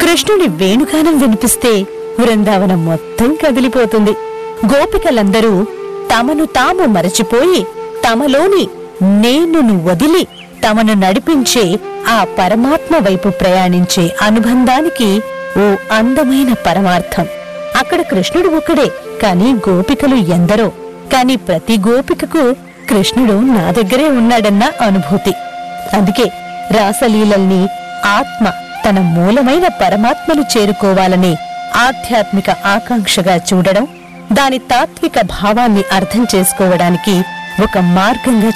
కృష్ణుడి వేణుగానం వినిపిస్తే బృందావనం మొత్తం కదిలిపోతుంది గోపికలందరూ తమను తాము మరచిపోయి తమలోని నేనును వదిలి తమను నడిపించే ఆ పరమాత్మ వైపు ప్రయాణించే అనుబంధానికి ఓ అందమైన పరమార్థం అక్కడ కృష్ణుడు ఒక్కడే కాని గోపికలు ఎందరో కాని ప్రతి గోపికకు కృష్ణుడు నా దగ్గరే ఉన్నాడన్న అనుభూతి అందుకే రాసలీలల్ని ఆత్మ తన మూలమైన పరమాత్మను చేరుకోవాలనే ఆధ్యాత్మిక ఆకాంక్షగా చూడడం దాని తాత్విక భావాన్ని అర్థం చేసుకోవడానికి ఒక మార్గంగా